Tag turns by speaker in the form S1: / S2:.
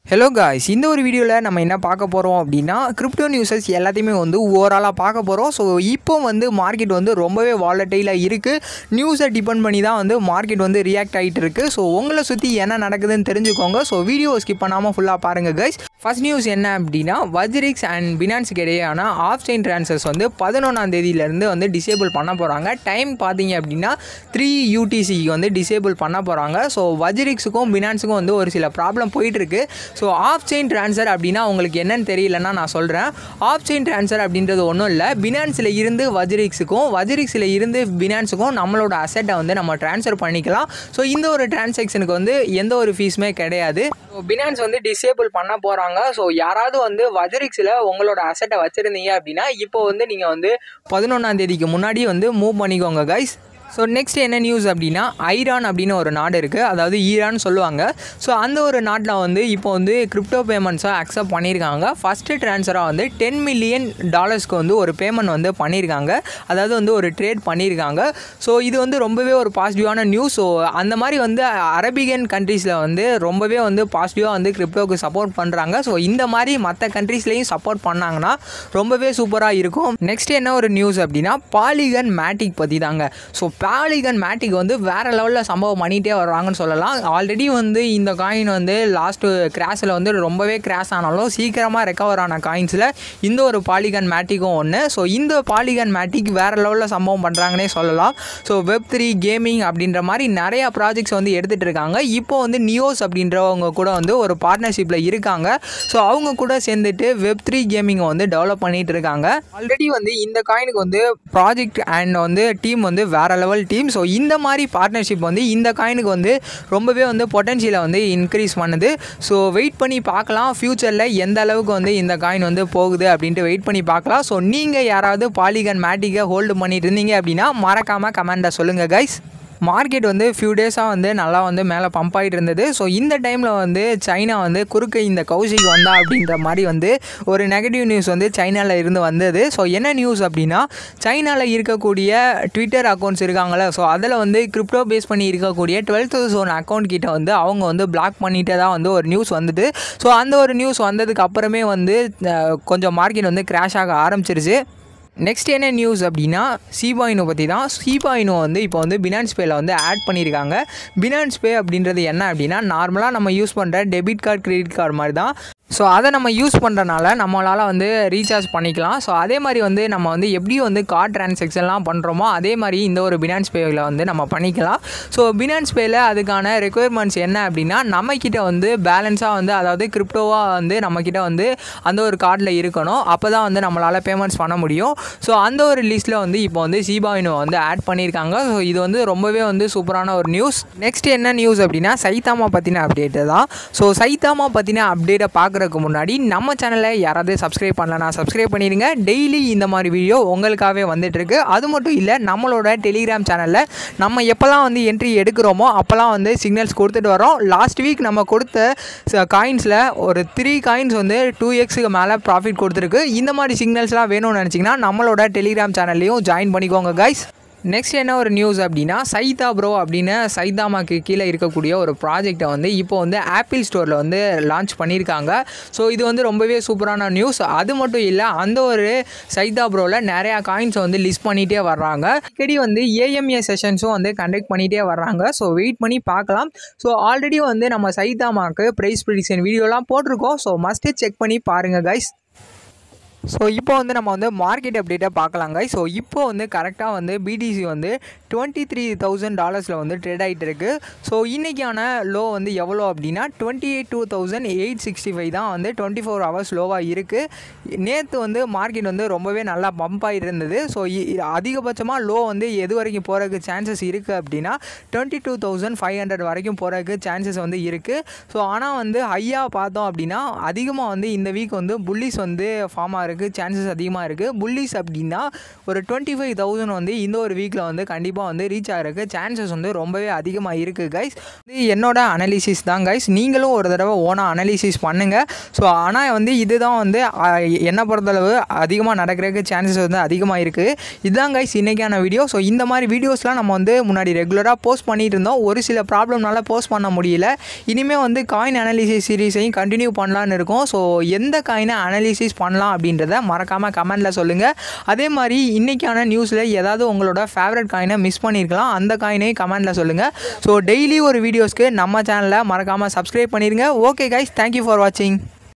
S1: hello guys இந்த ஒரு வீடியோவில் நம்ம என்ன பார்க்க போகிறோம் அப்படின்னா கிரிப்டோ நியூஸஸ் எல்லாத்தையுமே வந்து ஓவராலாக பார்க்க போகிறோம் ஸோ இப்போ வந்து மார்க்கெட் வந்து ரொம்பவே வாலட்டைலாக இருக்குது நியூஸை டிபெண்ட் பண்ணி தான் வந்து மார்க்கெட் வந்து ரியாக்ட் ஆகிட்டு இருக்குது ஸோ உங்களை சுற்றி என்ன நடக்குதுன்னு தெரிஞ்சுக்கோங்க ஸோ வீடியோ ஸ்கிப் பண்ணாமல் ஃபுல்லாக பாருங்கள் கைஸ் ஃபர்ஸ்ட் நியூஸ் என்ன அப்படின்னா வஜ்ரிக்ஸ் அண்ட் பினான்ஸுக்கு இடையேயான ஆஃப் செயின் ட்ரான்ஸ்ஃபர்ஸ் வந்து பதினொன்றாம் தேதியிலேருந்து வந்து டிசேபிள் பண்ண போகிறாங்க டைம் பார்த்தீங்க அப்படின்னா த்ரீ யூடிசிக்கு வந்து டிசேபிள் பண்ண போகிறாங்க ஸோ வஜ்ரிக்ஸுக்கும் பினான்ஸுக்கும் வந்து ஒரு சில ப்ராப்ளம் போயிட்டுருக்கு ஸோ ஆஃப் செயின் ட்ரான்ஸ்ஃபர் அப்படின்னா உங்களுக்கு என்னன்னு தெரியலன்னா நான் சொல்கிறேன் ஆஃப் செயின் ட்ரான்ஸ்ஃபர் அப்படின்றது ஒன்றும் இல்லை பினான்ஸில் இருந்து வஜ்ரிக்ஸுக்கும் வஜ்ரிக்ஸில் இருந்து பினான்ஸுக்கும் நம்மளோட அசெட்டை வந்து நம்ம ட்ரான்ஸ்ஃபர் பண்ணிக்கலாம் ஸோ இந்த ஒரு டிரான்சாக்ஷனுக்கு வந்து எந்த ஒரு ஃபீஸுமே கிடையாது ஸோ பினான்ஸ் வந்து டிசேபிள் பண்ண போகிறாங்க ஸோ யாராவது வந்து வஜரிக்ஸில் உங்களோட அசட்டை வச்சுருந்தீங்க அப்படின்னா இப்போ வந்து நீங்கள் வந்து பதினொன்றாம் தேதிக்கு முன்னாடி வந்து மூவ் பண்ணிக்கோங்க கைஸ் ஸோ நெக்ஸ்ட் என்ன நியூஸ் அப்படின்னா ஐரான் அப்படின்னு ஒரு நாடு இருக்குது அதாவது ஈரான் சொல்லுவாங்க ஸோ அந்த ஒரு நாட்டில் வந்து இப்போ வந்து கிரிப்டோ பேமெண்ட்ஸை அக்செப்ட் பண்ணியிருக்காங்க ஃபஸ்ட்டு ட்ரான்ஸ்ஃபராக வந்து டென் மில்லியன் டாலர்ஸ்க்கு வந்து ஒரு பேமெண்ட் வந்து பண்ணியிருக்காங்க அதாவது வந்து ஒரு ட்ரேட் பண்ணியிருக்காங்க ஸோ இது வந்து ரொம்பவே ஒரு பாசிட்டிவான நியூஸ் ஸோ அந்த மாதிரி வந்து அரபிகன் கண்ட்ரீஸில் வந்து ரொம்பவே வந்து பாசிட்டிவாக வந்து கிரிப்டோவுக்கு சப்போர்ட் பண்ணுறாங்க ஸோ இந்த மாதிரி மற்ற கண்ட்ரீஸ்லேயும் சப்போர்ட் பண்ணாங்கன்னா ரொம்பவே சூப்பராக இருக்கும் நெக்ஸ்ட் என்ன ஒரு நியூஸ் அப்படின்னா பாலிகன் மேட்டிக் பற்றி தாங்க ஸோ பாலிகன் மேட்டிக் வந்து வேறு லெவலில் சம்பவம் பண்ணிகிட்டே வர்றாங்கன்னு சொல்லலாம் ஆல்ரெடி வந்து இந்த காயின் வந்து லாஸ்ட்டு கிராஷில் வந்து ரொம்பவே கிராஷ் ஆனாலும் சீக்கிரமாக ரெக்கவர் ஆன காயின்ஸில் இந்த ஒரு பாலிகன் மேட்டிக்கும் ஒன்று ஸோ இந்த பாலிகன் மேட்டிக் வேறு லெவலில் சம்பவம் பண்ணுறாங்கன்னே சொல்லலாம் ஸோ வெப் த்ரீ கேமிங் அப்படின்ற மாதிரி நிறையா ப்ராஜெக்ட்ஸ் வந்து எடுத்துகிட்டு இருக்காங்க இப்போ வந்து நியோஸ் அப்படின்றவங்க கூட வந்து ஒரு பார்ட்னர்ஷிப்பில் இருக்காங்க ஸோ அவங்க கூட சேர்ந்துட்டு வெப் த்ரீ கேமிங்கை வந்து டெவலப் பண்ணிகிட்டு இருக்காங்க ஆல்ரெடி வந்து இந்த காயினுக்கு வந்து ப்ராஜெக்ட் அண்ட் வந்து டீம் வந்து வேறு லெவல் டீம் ஸோ இந்த மாதிரி பார்ட்னர்ஷிப் வந்து இந்த காயினுக்கு வந்து ரொம்பவே வந்து பொட்டன்ஷியலை வந்து இன்க்ரீஸ் பண்ணுது ஸோ வெயிட் பண்ணி பார்க்கலாம் ஃப்யூச்சரில் எந்த அளவுக்கு வந்து இந்த காயின் வந்து போகுது அப்படின்ட்டு வெயிட் பண்ணி பார்க்கலாம் ஸோ நீங்கள் யாராவது பாலிகன் மேட்டிக்கை ஹோல்டு பண்ணிட்டு இருந்தீங்க அப்படின்னா மறக்காமல் கமெண்ட்டை சொல்லுங்கள் கைஸ் மார்க்கெட் வந்து ஃபியூ டேஸாக வந்து நல்லா வந்து மேலே பம்ப் ஆகிட்டு இருந்தது ஸோ இந்த டைமில் வந்து சைனா வந்து குறுக்க இந்த கௌஷிக் வந்தா அப்படின்ற மாதிரி வந்து ஒரு நெகட்டிவ் நியூஸ் வந்து சைனாவில் இருந்து வந்தது ஸோ என்ன நியூஸ் அப்படின்னா சைனாவில் இருக்கக்கூடிய ட்விட்டர் அக்கௌண்ட்ஸ் இருக்காங்களே ஸோ அதில் வந்து கிரிப்டோ பேஸ் பண்ணி இருக்கக்கூடிய டுவெல்த் ஜோன் அக்கௌண்ட் கிட்ட வந்து அவங்க வந்து பிளாக் பண்ணிட்டே தான் வந்து ஒரு நியூஸ் வந்தது ஸோ அந்த ஒரு நியூஸ் வந்ததுக்கு அப்புறமே வந்து அஹ், கொஞ்சம் மார்க்கெட் வந்து கிராஷ் ஆக ஆரம்பிச்சிருச்சு நெக்ஸ்ட் என்ன நியூஸ் அப்படின்னா சீபாயினோ பற்றி தான் சீபாயினோ வந்து இப்போ வந்து பினான்ஸ் பேயில் வந்து ஆட் பண்ணியிருக்காங்க பினான்ஸ் பே அப்படின்றது என்ன அப்படின்னா நார்மலாக நம்ம யூஸ் பண்ணுற டெபிட் கார்டு கிரெடிட் கார்டு மாதிரி தான் ஸோ அதை நம்ம யூஸ் பண்ணுறனால நம்மளால் வந்து ரீசார்ஜ் பண்ணிக்கலாம் ஸோ அதே மாதிரி வந்து நம்ம வந்து எப்படி வந்து கார்ட் ட்ரான்சாக்ஷன்லாம் பண்ணுறோமோ அதே மாதிரி இந்த ஒரு பினான்ஸ் பேயில் வந்து நம்ம பண்ணிக்கலாம் ஸோ பினான்ஸ் பேயில் அதுக்கான ரெக்குயர்மெண்ட்ஸ் என்ன அப்படின்னா நம்மக்கிட்ட வந்து பேலன்ஸாக வந்து அதாவது கிரிப்டோவாக வந்து நம்மக்கிட்ட வந்து அந்த ஒரு கார்டில் இருக்கணும் அப்போ தான் வந்து நம்மளால் பேமெண்ட்ஸ் பண்ண முடியும் ஸோ அந்த ஒரு லிஸ்ட்டில் வந்து இப்போ வந்து சீபாயினோ வந்து ஆட் பண்ணியிருக்காங்க ஸோ இது வந்து ரொம்பவே வந்து சூப்பரான ஒரு நியூஸ் நெக்ஸ்ட் என்ன நியூஸ் அப்படின்னா சைத்தாமா பற்றின அப்டேட்டு தான் ஸோ சைத்தாமா பற்றின அப்டேட்டை பார்க்குறதுக்கு முன்னாடி நம்ம சேனலை யாராவது சப்ஸ்கிரைப் பண்ணலனா சப்ஸ்கிரைப் பண்ணிடுங்க டெய்லி இந்த மாதிரி வீடியோ உங்களுக்காகவே வந்துட்டு இருக்கு அது மட்டும் இல்லை நம்மளோட டெலிகிராம் சேனலில் நம்ம எப்போல்லாம் வந்து என்ட்ரி எடுக்கிறோமோ அப்போல்லாம் வந்து சிக்னல்ஸ் கொடுத்துட்டு வரோம் லாஸ்ட் வீக் நம்ம கொடுத்த காயின்ஸில் ஒரு த்ரீ காயின்ஸ் வந்து டூ எக்ஸுக்கு மேலே ப்ராஃபிட் கொடுத்துருக்கு இந்த மாதிரி சிக்னல்ஸ்லாம் வேணும்னு நினச்சிங்கன்னா நம்மளோட டெலிகிராம் சேனல்லையும் ஜாயின் பண்ணிக்கோங்க கைஸ் நெக்ஸ்ட் என்ன ஒரு நியூஸ் அப்படின்னா சைதா ப்ரோ அப்படின்னு சைதாமாக்கு கீழே இருக்கக்கூடிய ஒரு ப்ராஜெக்டை வந்து இப்போ வந்து ஆப்பிள் ஸ்டோரில் வந்து லான்ச் பண்ணியிருக்காங்க ஸோ இது வந்து ரொம்பவே சூப்பரான நியூஸ் அது மட்டும் இல்லை அந்த ஒரு சைதா ப்ரோவில் நிறையா காயின்ஸை வந்து லிஸ்ட் பண்ணிகிட்டே வர்றாங்க அடிக்கடி வந்து ஏஎம்ஏ செஷன்ஸும் வந்து கண்டக்ட் பண்ணிகிட்டே வர்றாங்க ஸோ வெயிட் பண்ணி பார்க்கலாம் ஸோ ஆல்ரெடி வந்து நம்ம சைதாமாக்கு ப்ரைஸ் ப்ரிடிக்ஷன் வீடியோலாம் போட்டிருக்கோம் ஸோ மஸ்ட்டு செக் பண்ணி பாருங்கள் கைஸ் ஸோ இப்போ வந்து நம்ம வந்து மார்க்கெட் அப்டேட்டை பார்க்கலாங்க ஸோ இப்போ வந்து கரெக்டாக வந்து பிடிசி வந்து டுவெண்ட்டி த்ரீ தௌசண்ட் டாலர்ஸில் வந்து ட்ரேட் ஆகிட்டு இருக்கு ஸோ இன்றைக்கான லோ வந்து எவ்வளோ அப்படின்னா twenty eight two thousand eight sixty five தான் வந்து டுவெண்ட்டி ஃபோர் ஹவர்ஸ் லோவாக இருக்குது நேற்று வந்து மார்க்கெட் வந்து ரொம்பவே நல்லா பம்ப் ஆகிட்டு இருந்தது ஸோ அதிகபட்சமாக லோ வந்து எது வரைக்கும் போகிறதுக்கு சான்சஸ் இருக்குது அப்படின்னா twenty two thousand five hundred வரைக்கும் போகிறதுக்கு சான்சஸ் வந்து இருக்குது ஸோ ஆனால் வந்து ஹையாக பார்த்தோம் அப்படின்னா அதிகமாக வந்து இந்த வீக் வந்து புல்லிஸ் வந்து ஃபார்ம் ஆகிறதுக்கு சான்சஸ் அதிகமாக இருக்குது புல்லிஸ் அப்படின்னா ஒரு டுவெண்ட்டி ஃபைவ் தௌசண்ட் வந்து இந்த ஒரு வீக்கில் வந்து கண்டிப்பாக வந்து ரீச் ஆகிறதுக்கு சான்சஸ் வந்து ரொம்பவே அதிகமாக இருக்குது கைஸ் இது என்னோட அனலிசிஸ் தான் கைஸ் நீங்களும் ஒரு தடவை ஓனாக அனலிசிஸ் பண்ணுங்கள் ஸோ ஆனால் வந்து இதுதான் வந்து என்னை பொறுத்தளவு அதிகமாக நடக்கிறதுக்கு சான்சஸ் வந்து அதிகமாக இருக்குது இதுதான் கைஸ் இன்றைக்கான வீடியோ ஸோ இந்த மாதிரி வீடியோஸ்லாம் நம்ம வந்து முன்னாடி ரெகுலராக போஸ்ட் பண்ணிட்டு இருந்தோம் ஒரு சில ப்ராப்ளம்னால போஸ்ட் பண்ண முடியல இனிமேல் வந்து காயின் அனாலிசிஸ் சீரீஸையும் கண்டினியூ பண்ணலான்னு இருக்கோம் ஸோ எந்த காயினை அனாலிசிஸ் பண்ணலாம் அப்படின்றத மறக்காமல் கமெண்டில் சொல்லுங்கள் அதே மாதிரி இன்றைக்கான நியூஸில் ஏதாவது உங்களோட ஃபேவரட் காயினை மிஸ் பண்ணியிருக்கலாம் அந்த காயினையும் கமெண்டில் சொல்லுங்கள் ஸோ டெய்லி ஒரு வீடியோஸ்க்கு நம்ம சேனலை மறக்காமல் சப்ஸ்கிரைப் பண்ணிடுங்க ஓகே கைஸ் தேங்க்யூ ஃபார் வாட்சிங்